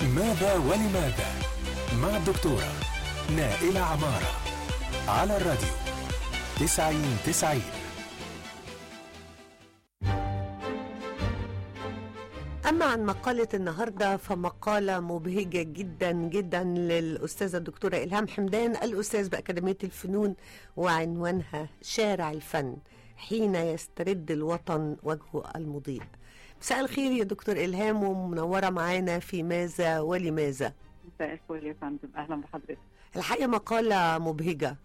ماذا ولماذا مع الدكتورة نائلة عمارة على الراديو تسعين تسعين أما عن مقالة النهاردة فمقالة مبهجة جدا جدا للأستاذة الدكتورة إلهام حمدان الأستاذ بأكاديمية الفنون وعنوانها شارع الفن حين يسترد الوطن وجهه المضيء مساء الخير يا دكتور إلهام ومنورة معانا في ماذا ولماذا مساء الفل يا فندم اهلا بحضرتك الحقيقة مقالة مبهجة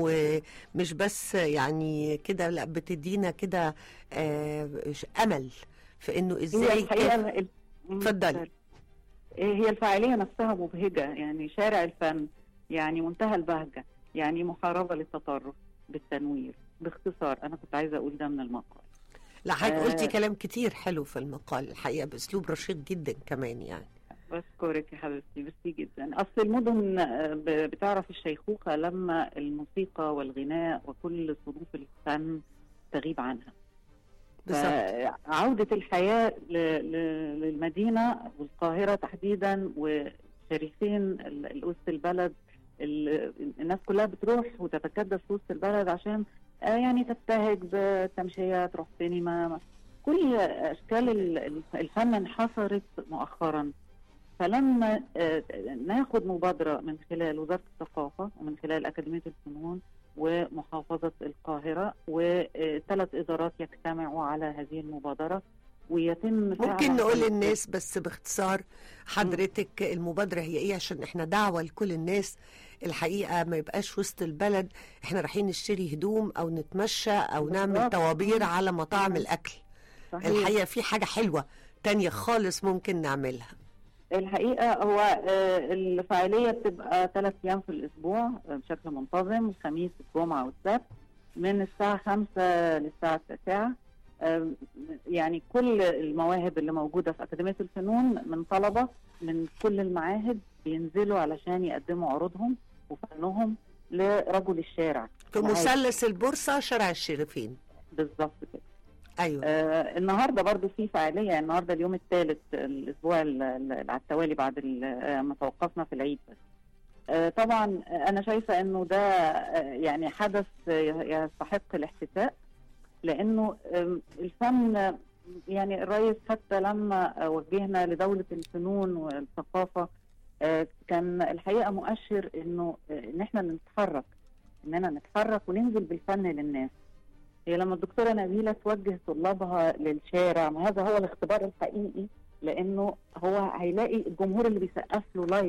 ومش بس يعني كده لا بتدينا كده آه، أمل في إنه هي إزاي الحقيقه كيف- ال- اتفضلي. هي الفاعليه نفسها مبهجه يعني شارع الفن يعني منتهى البهجه يعني محاربه للتطرف بالتنوير باختصار انا كنت عايزه اقول ده من المقال لا حضرتك آه. قلتي كلام كتير حلو في المقال الحقيقه باسلوب رشيق جدا كمان يعني بشكرك يا حبيبتي ميرسي جدا اصل المدن آه، ب- بتعرف الشيخوخه لما الموسيقى والغناء وكل صنوف الفن تغيب عنها بالظبط فعودة الحياة ل- ل- للمدينة والقاهرة تحديدا وشريفين ال- ال- وسط البلد ال- الناس كلها بتروح وتتكدس في وسط البلد عشان آه، يعني تبتهج بتمشية تروح سينما كل أشكال ال- ال- الفن انحصرت مؤخرا فلما آه، ناخد مبادرة من خلال وزارة الثقافة ومن خلال أكاديمية الفنون ومحافظة القاهرة وثلاث إدارات يجتمعوا على هذه المبادرة ويتم ممكن فعلاً نقول للناس بس باختصار حضرتك المبادره هي ايه عشان احنا دعوه لكل الناس الحقيقه ما يبقاش وسط البلد احنا رايحين نشتري هدوم او نتمشى او نعمل بالظبط. طوابير على مطاعم مم. الاكل صحيح. الحقيقه في حاجه حلوه تانية خالص ممكن نعملها الحقيقة هو آه، الفعالية بتبقى ثلاث أيام في الأسبوع آه، بشكل منتظم الخميس الجمعة والسبت من الساعة خمسة للساعة التاسعة آم، يعني كل المواهب اللي موجودة في أكاديمية الفنون من طلبة من كل المعاهد بينزلوا علشان يقدموا عروضهم وفنهم لرجل الشارع في العادي. مثلث البورصه شارع الشريفين بالظبط كده ايوه آه النهارده برضو في فعاليه النهارده اليوم الثالث الاسبوع ال- ال- على التوالي بعد ال- آه، ما توقفنا في العيد بس آه طبعا انا شايفه انه ده آه يعني حدث آه، يستحق الاحتفاء لانه آم، الفن آه، يعني الرئيس حتى لما آه، وجهنا لدوله الفنون والثقافه آه، كان الحقيقه مؤشر انه آه، ان احنا نتحرك اننا نتحرك وننزل بالفن للناس هي لما الدكتوره نبيله توجه طلابها للشارع ما هذا هو الاختبار الحقيقي لانه هو هيلاقي الجمهور اللي بيسقف له لايف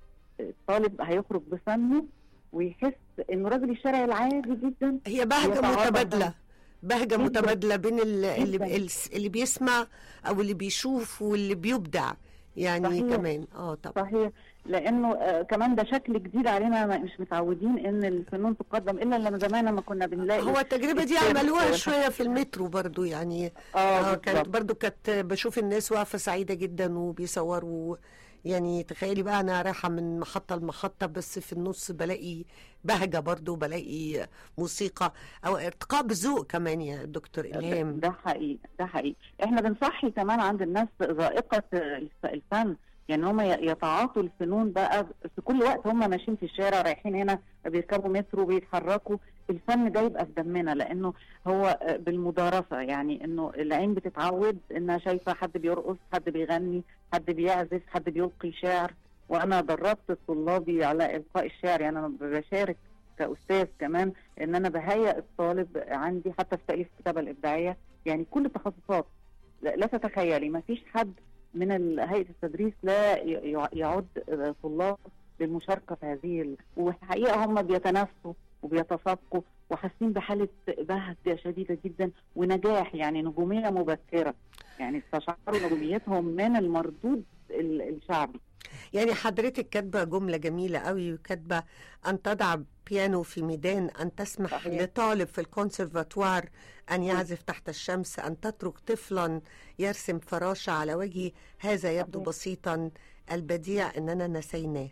الطالب هيخرج بفنه ويحس انه راجل الشارع العادي جدا هي بهجة يتعاطف متبادلة بهجة جداً. متبادلة بين ال- اللي, جداً. اللي بيسمع أو اللي بيشوف واللي بيبدع يعني صحيح. كمان اه طبعا صحيح لانه آه كمان ده شكل جديد علينا ما- مش متعودين ان الفنون تقدم الا لما زمان لما كنا بنلاقي هو التجربة دي السيرك عملوها والح- شوية في المترو برضو يعني اه اه كانت بالظبط. برضو كانت بشوف الناس واقفة سعيدة جدا وبيصوروا يعني تخيلي بقى أنا رايحة من محطة لمحطة بس في النص بلاقي بهجة برضو بلاقي موسيقى أو ارتقاء بذوق كمان يا دكتور إلهام ده حقيقي ده حقيقي احنا بنصحي كمان عند الناس ذائقه الف- الفن يعني هم يتعاطوا الفنون بقى في كل وقت هم ماشيين في الشارع رايحين هنا بيركبوا مترو بيتحركوا الفن ده يبقى في دمنا لانه هو بالمدارسه يعني انه العين بتتعود انها شايفه حد بيرقص حد بيغني حد بيعزف حد بيلقي شعر وانا دربت طلابي على القاء الشعر يعني انا بشارك كاستاذ كمان ان انا بهيئ الطالب عندي حتى في تاليف الكتابه الابداعيه يعني كل التخصصات لا, لا تتخيلي ما فيش حد من ال- هيئه التدريس لا ي- يع- يعد آه، طلاب للمشاركه في هذه ال... والحقيقه هم بيتنافسوا وبيتسابقوا وحاسين بحاله بهجه شديده جدا ونجاح يعني نجوميه مبكره يعني استشعروا نجوميتهم من المردود ال- الشعبي يعني حضرتك كاتبه جمله جميله قوي كاتبه ان تضع بيانو في ميدان ان تسمح صحيح. لطالب في الكونسرفاتوار ان يعزف تحت الشمس ان تترك طفلا يرسم فراشه على وجهه هذا يبدو صحيح. بسيطا البديع اننا نسيناه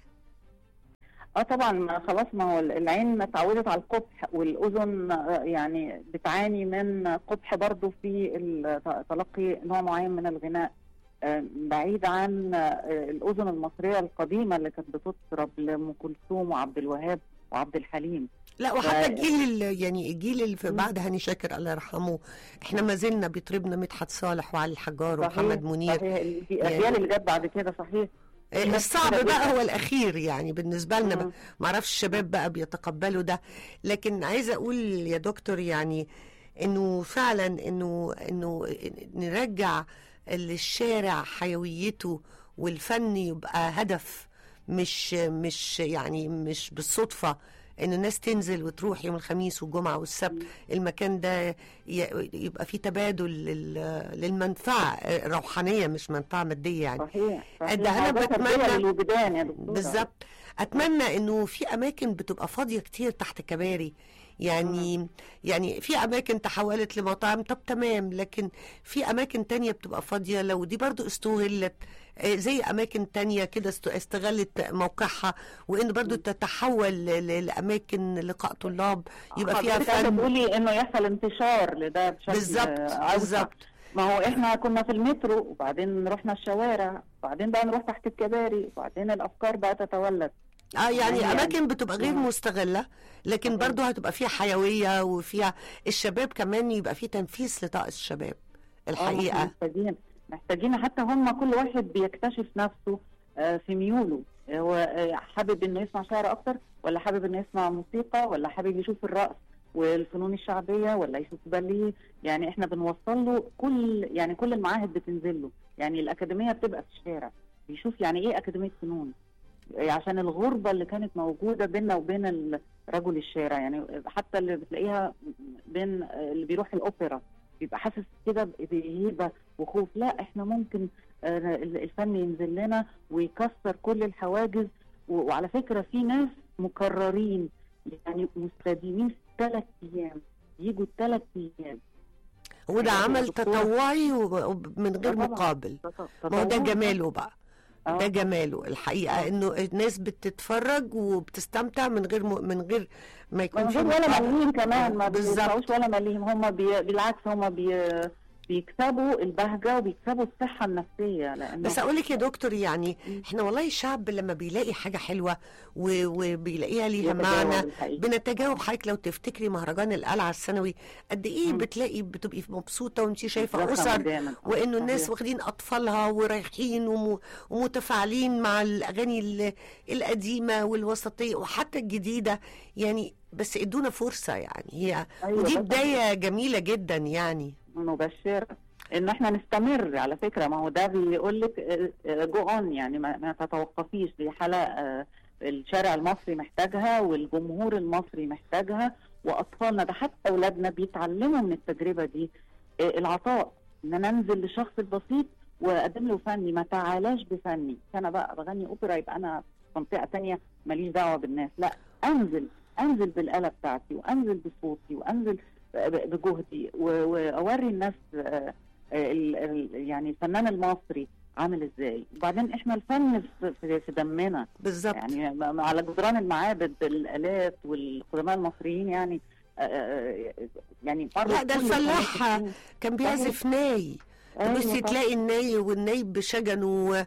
اه طبعا ما خلاص ما هو العين اتعودت على القبح والاذن آه، يعني بتعاني من قبح برضو في ال- تلقي نوع معين من الغناء آه، بعيد عن آه، الاذن المصريه القديمه اللي كانت بتطرب لام كلثوم وعبد الوهاب وعبد الحليم لا وحتى ف- الجيل ال- يعني الجيل اللي في مم. بعد هاني شاكر الله يرحمه احنا ما زلنا بيطربنا مدحت صالح وعلي الحجار صحيح، ومحمد منير صحيح الجي- يعني- الاجيال اللي جت بعد كده صحيح آه، ناس الصعب كتيرة بقى جداً. هو الاخير يعني بالنسبه لنا بقى مم. معرفش الشباب بقى بيتقبلوا ده لكن عايزه اقول يا دكتور يعني انه فعلا انه انه نرجع للشارع حيويته والفن يبقى هدف مش مش يعني مش بالصدفه ان الناس تنزل وتروح يوم الخميس والجمعه والسبت المكان ده ي- يبقى فيه تبادل لل- للمنفعه روحانيه مش منفعه ماديه يعني صحيح صحيح ده أنا ده تربية بتمنى- للوجدان يا دكتوره بالظبط اتمنى انه في اماكن بتبقى فاضيه كتير تحت كباري يعني يعني في اماكن تحولت لمطاعم طب تمام لكن في اماكن تانية بتبقى فاضيه لو دي برضو استغلت آه، زي اماكن تانية كده است- استغلت موقعها وان برضو تتحول ل- ل- لاماكن لقاء طلاب يبقى فيها حضرتك عايزة فن تقولي انه يحصل انتشار لده بشكل بالظبط آه، أوسع. بالظبط ما هو احنا كنا في المترو وبعدين رحنا الشوارع وبعدين بقى نروح تحت الكباري وبعدين الافكار بقى تتولد اه يعني يعني- اماكن بتبقى غير مم. مستغله لكن صحيح. برضو هتبقى فيها حيويه وفيها الشباب كمان يبقى فيه تنفيس لطاقه الشباب آه، الحقيقه إحنا محتاجين محتاجين حتى هم كل واحد بيكتشف نفسه آه، في ميوله هو آه، حابب انه يسمع شعر اكتر ولا حابب انه يسمع موسيقى ولا حابب يشوف الرقص والفنون الشعبيه ولا يشوف باليه يعني احنا بنوصل له كل يعني كل المعاهد بتنزل له يعني الاكاديميه بتبقى في الشارع بيشوف يعني ايه اكاديميه فنون عشان الغربه اللي كانت موجوده بيننا وبين ال- رجل الشارع يعني حتى اللي بتلاقيها بين اللي بيروح الاوبرا بيبقى حاسس كده بهيبه وخوف لا احنا ممكن آه، الفن ينزل لنا ويكسر كل الحواجز و- وعلى فكره في ناس مكررين يعني مستديمين ثلاث ايام يجوا ثلاث ايام وده أيوة يا عمل دكتورة. تطوعي ومن غير طبعاً. مقابل ما هو ده جماله بقى آه. ده جماله الحقيقه انه الناس بتتفرج وبتستمتع من غير م... من غير ما يكون من في غير ولا مقابل. مليم كمان ما بالظبط. بيدفعوش ولا مليم هم بي... بالعكس هم بي... بيكسبوا البهجه وبيكسبوا الصحه النفسيه لانه بس اقول لك يا دكتور يعني مم. احنا والله الشعب لما بيلاقي حاجه حلوه و... وبيلاقيها ليها يتجاوب معنى الحقيقة. بنتجاوب حضرتك لو تفتكري مهرجان القلعه السنوي قد ايه مم. بتلاقي بتبقي مبسوطه وانت شايفه زخم اسر جامد. آه، وانه الناس صحيح. واخدين اطفالها ورايحين وم... ومتفاعلين مع الاغاني ال- القديمه والوسطيه وحتى الجديده يعني بس ادونا فرصه يعني هي أيوة، ودي بس- بدايه جميله جدا يعني مبشرة ان احنا نستمر على فكره ما هو ده بيقول لك جو اون يعني ما, ما تتوقفيش دي حاله آه، الشارع المصري محتاجها والجمهور المصري محتاجها واطفالنا ده حتى اولادنا بيتعلموا من التجربه دي آه، العطاء ان انا انزل للشخص البسيط واقدم له فني ما تعالاش بفني انا بقى بغني اوبرا يبقى انا في منطقه تانية ماليش دعوه بالناس لا انزل انزل بالاله بتاعتي وانزل بصوتي وانزل ب- بجهدي و- واوري الناس آه، ال- ال- يعني الفنان المصري عامل ازاي وبعدين احنا الفن في- في في دمنا بالظبط يعني م- م- على جدران المعابد الالات والقدماء المصريين يعني آه، آه، يعني مرت لا، ده كل الفلاح الفنانين. كان بيعزف ناي أيوة بصي طبعاً. تلاقي الناي والني بشجنه و-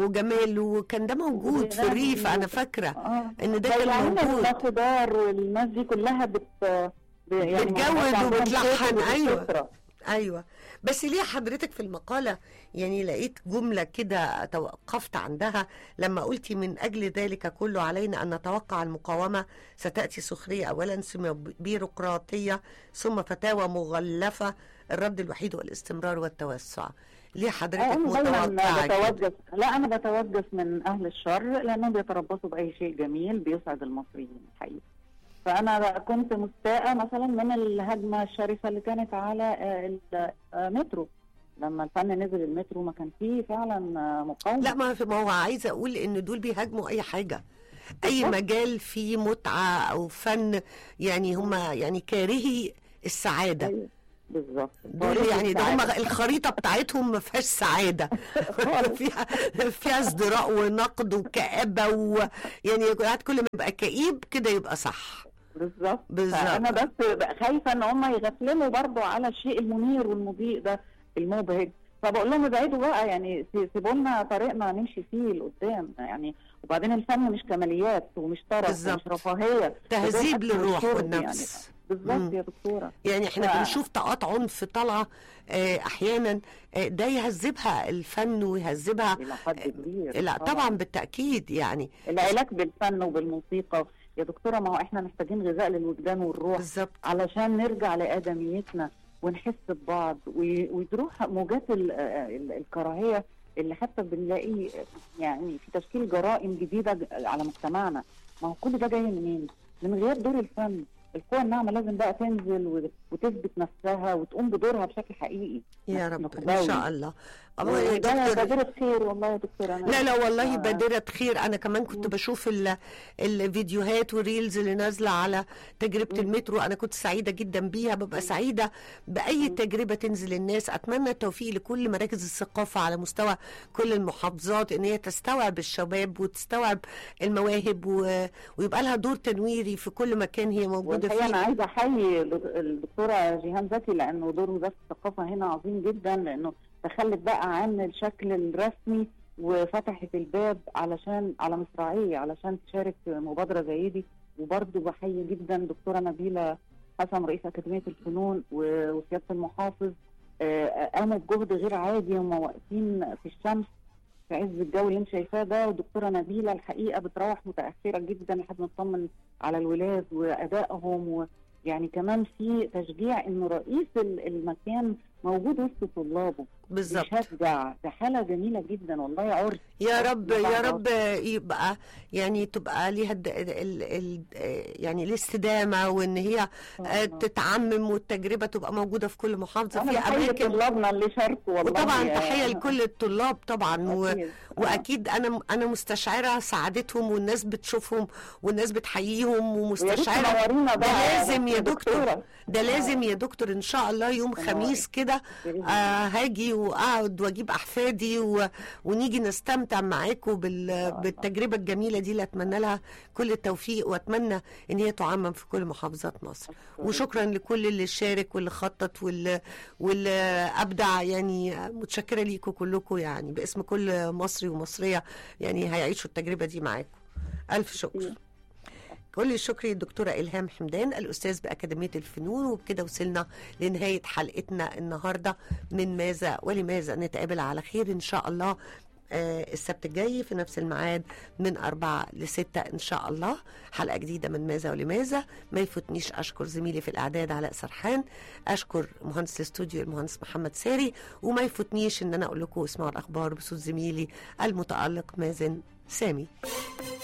وجماله كان ده موجود في وبيغني الريف انا و- فاكره اه ان ده زي كان العيلة موجود الخضار والناس دي كلها بت ب- يعني بتجود عندهم وبتلحن، صوت أيوة. وفطرة. ايوه بس ليه حضرتك في المقاله يعني لقيت جمله كده توقفت عندها لما قلتي من اجل ذلك كله علينا ان نتوقع المقاومه ستاتي سخريه اولا ثم بيروقراطيه ثم فتاوى مغلفه الرد الوحيد هو الاستمرار والتوسع ليه حضرتك انا دايما متوقعه كده؟ بتوجس لا انا بتوجس من اهل الشر لانهم بيتربصوا باي شيء جميل بيسعد المصريين الحقيقه فانا بقى كنت مستاءة مثلا من الهجمه الشرسه اللي كانت على آه، المترو لما الفن نزل المترو ما كان فيه فعلا آه، مقاومه لا ما في ما هو عايزه اقول ان دول بيهاجموا اي حاجه اي بالظبط. مجال فيه متعه او فن يعني هم يعني كارهي السعاده أيوة، بالظبط دول يعني ده هم الخريطه بتاعتهم ما فيهاش سعاده فيها فيها ازدراء ونقد وكآبه ويعني قاعد كل ما يبقى كئيب كده يبقى صح بالظبط بالظبط. فانا بس بقى خايفه ان هم يغفلوا برضو على الشيء المنير والمضيء ده المبهج فبقول لهم ابعدوا بقى يعني سي- سيبوا لنا طريقنا نمشي فيه لقدام يعني وبعدين الفن مش كماليات ومش طرف بالظبط. ومش رفاهيه تهذيب ده أكل للروح وشرب والنفس يعني. بالظبط مم. يا دكتوره يعني احنا ف- بنشوف طاقات عنف طالعه آه، احيانا آه، ده يهذبها الفن ويهذبها الى حد كبير لا طبعا بالتاكيد يعني العلاج بالفن وبالموسيقى يا دكتوره ما هو احنا محتاجين غذاء للوجدان والروح بالظبط علشان نرجع لآدميتنا ونحس ببعض و- وتروح موجات ال- ال- الكراهية اللي حتى بنلاقي يعني في تشكيل جرائم جديدة ج- على مجتمعنا ما هو كل ده جاي منين؟ من غير دور الفن القوى الناعمة لازم بقى تنزل و- وتثبت نفسها وتقوم بدورها بشكل حقيقي يا رب ان نقدوي. شاء الله الله يا وده دكتور بادرة خير والله يا دكتور أنا لا لا والله آه. بادرة خير أنا كمان كنت بشوف ال- الفيديوهات والريلز اللي نازلة على تجربة المترو أنا كنت سعيدة جدا بيها ببقى سعيدة بأي تجربة تنزل الناس أتمنى التوفيق لكل مراكز الثقافة على مستوى كل المحافظات إن هي تستوعب الشباب وتستوعب المواهب و... ويبقى لها دور تنويري في كل مكان هي موجودة والحقيقه انا فيه عايزه احيي الدكتوره جيهان زكي لانه دور وزاره الثقافه هنا عظيم جدا لانه تخلت بقى عن الشكل الرسمي وفتحت الباب علشان على مصراعيه علشان تشارك في مبادره زي دي وبرضه بحيي جدا دكتوره نبيله حسن رئيس اكاديميه الفنون و- وسياده المحافظ آه، قاموا بجهد غير عادي هم واقفين في الشمس في عز الجو اللي انت شايفاه ده والدكتوره نبيله الحقيقه بتروح متاخره جدا لحد ما تطمن على الولاد وادائهم ويعني كمان في تشجيع انه رئيس ال- المكان موجود وسط طلابه بالظبط بيشجع ده حاله جميله جدا والله يا عرس يا رب يا بعض. رب يبقى يعني تبقى ليها الد- ال ال يعني الاستدامه وان هي آه، تتعمم والتجربه تبقى موجوده في كل محافظه انا في بحيي اماكن طلابنا اللي شاركوا والله وطبعا يا- تحيه لكل الطلاب طبعا و أكيد. آه. واكيد انا انا مستشعره سعادتهم والناس بتشوفهم والناس بتحييهم ويا ريت ومستشعره تنورينا ده بقى لازم يا دكتور دكتورة. ده لازم يا دكتور ان شاء الله يوم تنوري. خميس كده بإذن آه هاجي واقعد واجيب احفادي و... ونيجي نستمتع معاكم بال... بالتجربه الجميله دي اللي اتمنى لها كل التوفيق واتمنى ان هي تعمم في كل محافظات مصر وشكرا لكل اللي شارك واللي خطط واللي واللي ابدع يعني متشكره ليكم كلكم يعني باسم كل مصري ومصريه يعني هيعيشوا التجربه دي معاكم الف شكر كل الشكر للدكتورة إلهام حمدان الأستاذ بأكاديمية الفنون وبكده وصلنا لنهاية حلقتنا النهاردة من ماذا ولماذا نتقابل على خير إن شاء الله آه، السبت الجاي في نفس الميعاد من أربعة لستة إن شاء الله حلقة جديدة من ماذا ولماذا ما يفوتنيش أشكر زميلي في الإعداد علاء سرحان أشكر مهندس الاستوديو المهندس محمد ساري وما يفوتنيش إن أنا أقول لكم اسمعوا الأخبار بصوت زميلي المتألق مازن سامي